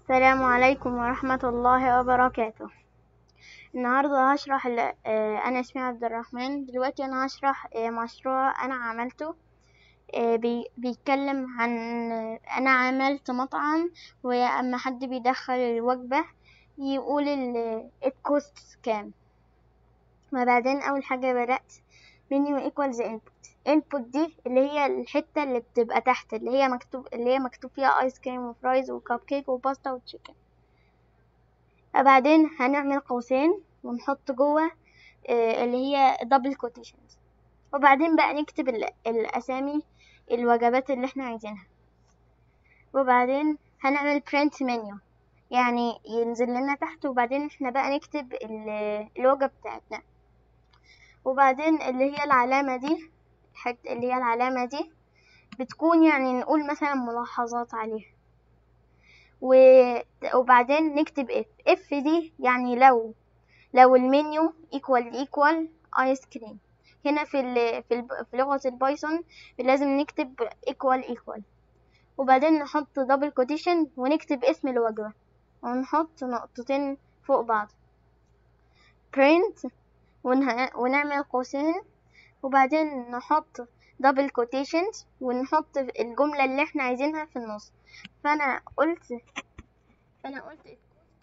السلام عليكم ورحمة الله وبركاته النهاردة هشرح ال- آه، أنا اسمي عبد الرحمن دلوقتي أنا هشرح آه، مشروع أنا عملته آه، بي- بيتكلم عن آه، أنا عملت مطعم وأما حد بيدخل الوجبة يقول ال it costs كام وبعدين أول حاجة بدأت menu equals input input دي اللي هي الحتة اللي بتبقى تحت اللي هي مكتوب اللي هي مكتوب فيها ايس كريم وفرايز وكب كيك وباستا وتشيكن بعدين هنعمل قوسين ونحط جوه آه، اللي هي دبل كوتيشنز وبعدين بقى نكتب ال- الأسامي الوجبات اللي احنا عايزينها وبعدين هنعمل print menu يعني ينزل لنا تحت وبعدين احنا بقى نكتب ال- الوجبة بتاعتنا وبعدين اللي هي العلامة دي الحت اللي هي العلامة دي بتكون يعني نقول مثلا ملاحظات عليها و... وبعدين نكتب اف اف دي يعني لو لو المنيو equal equal ايس كريم هنا في ال... في, ال... في لغة البايثون لازم نكتب equal equal وبعدين نحط دبل كوتيشن ونكتب اسم الوجبة ونحط نقطتين فوق بعض print ونه... ونعمل قوسين وبعدين نحط دبل كوتيشنز ونحط الجملة اللي احنا عايزينها في النص فانا قلت فانا قلت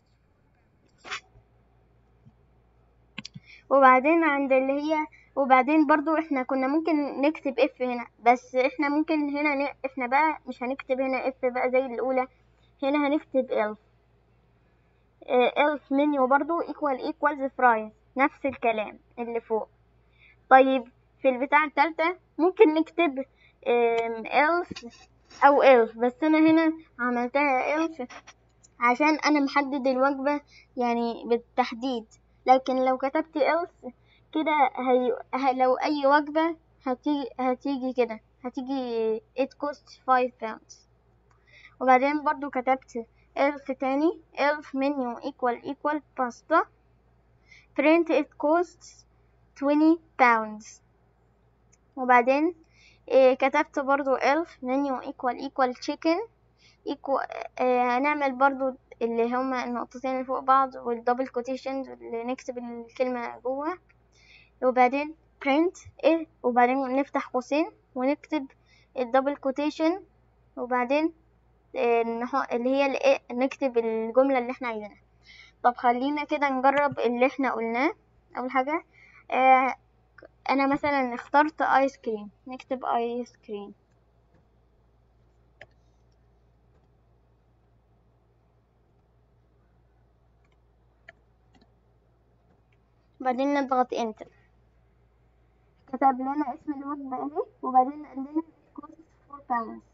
وبعدين عند اللي هي وبعدين برضو احنا كنا ممكن نكتب اف هنا بس احنا ممكن هنا ن... احنا بقى مش هنكتب هنا اف بقى زي الاولى هنا هنكتب else اه else منيو برضو equal equals fries نفس الكلام اللي فوق طيب في البتاع التالتة ممكن نكتب ام else او else بس انا هنا عملتها else عشان انا محدد الوجبة يعني بالتحديد لكن لو كتبت else كده هي... ه... لو اي وجبة هتيجي هتيجي كده هتيجي it costs 5 pounds وبعدين برضو كتبت else تاني else menu equal equal pasta print it costs 20 pounds وبعدين إيه كتبت برضو else menu equal equal chicken equal إيه هنعمل برضو اللي هما النقطتين اللي فوق بعض والدبل كوتيشنز اللي نكتب الكلمة جوه وبعدين print إيه وبعدين نفتح قوسين ونكتب الدبل كوتيشن وبعدين إيه نح- اللي هي الإيه نكتب الجملة اللي احنا عايزينها طب خلينا كده نجرب اللي احنا قلناه أول حاجة آه انا مثلا اخترت ايس كريم نكتب ايس كريم بعدين نضغط انتر كتب لنا اسم الوجبة اهي وبعدين قال لنا it costs 4 pounds